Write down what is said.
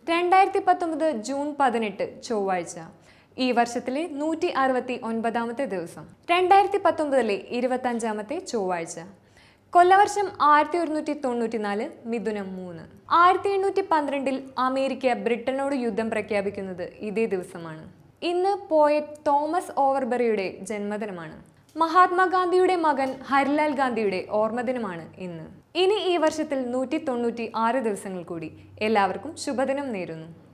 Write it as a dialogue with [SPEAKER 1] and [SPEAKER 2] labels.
[SPEAKER 1] രണ്ടായിരത്തി പത്തൊമ്പത് ജൂൺ പതിനെട്ട് ചൊവ്വാഴ്ച ഈ വർഷത്തിലെ നൂറ്റി അറുപത്തി ഒൻപതാമത്തെ ദിവസം രണ്ടായിരത്തി പത്തൊമ്പതിലെ ഇരുപത്തഞ്ചാമത്തെ ചൊവ്വാഴ്ച കൊല്ലവർഷം ആയിരത്തി ഒരുന്നൂറ്റി തൊണ്ണൂറ്റിനാല് മിഥുനം മൂന്ന് ആയിരത്തി എണ്ണൂറ്റി പന്ത്രണ്ടിൽ അമേരിക്ക ബ്രിട്ടനോട് യുദ്ധം പ്രഖ്യാപിക്കുന്നത് ഇതേ ദിവസമാണ് ഇന്ന് പോയറ്റ് തോമസ് ഓവർബറിയുടെ ജന്മദിനമാണ് മഹാത്മാഗാന്ധിയുടെ മകൻ ഹരിലാൽ ഗാന്ധിയുടെ ഓർമ്മദിനമാണ് ഇന്ന് ഇനി ഈ വർഷത്തിൽ നൂറ്റി തൊണ്ണൂറ്റി ആറ് ദിവസങ്ങൾ കൂടി എല്ലാവർക്കും ശുഭദിനം നേരുന്നു